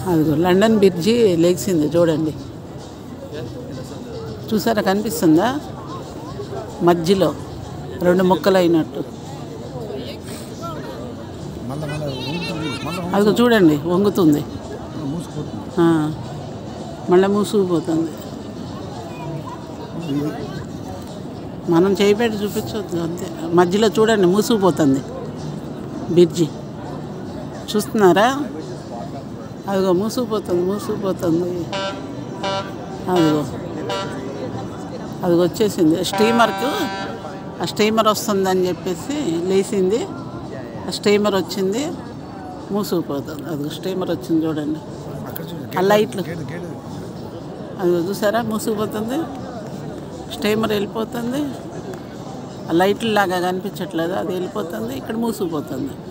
అదిగో London bridge లేచింది చూడండి చూసారా కనిపిస్తుందా మధ్యలో రెండు ముక్కలు అయినట్టు మళ్ళీ మళ్ళీ ఊగుతుంది మళ్ళీ అదిగో చూడండి వంగుతుంది మూసిపోతుంది ఆ, మళ్ళీ మూసుకుపోతుంది ఇది మనం చేయబెట్టి చూపించవద్దు అంతే మధ్యలో చూడండి మూసుకుపోతుంది బ్రిడ్జి చూస్తున్నారా అదిగో మూసుకుపోతుంది మూసుకుపోతుంది అదిగో అది వచ్చేసింది స్టీమర్కు ఆ స్టీమర్ వస్తుందని చెప్పేసి లేచింది ఆ స్టీమర్ వచ్చింది మూసుకుపోతుంది అది స్టీమర్ వచ్చింది చూడండి అక్కడ చూడు ఆ లైట్లు గేట్ గేట్ అది చూసారా మూసుకుపోతుంది స్టీమర్ వెళ్ళిపోతుంది ఆ లైట్లు లాగా కనిపించట్లేదు అది వెళ్ళిపోతుంది ఇక్కడ మూసుకుపోతుంది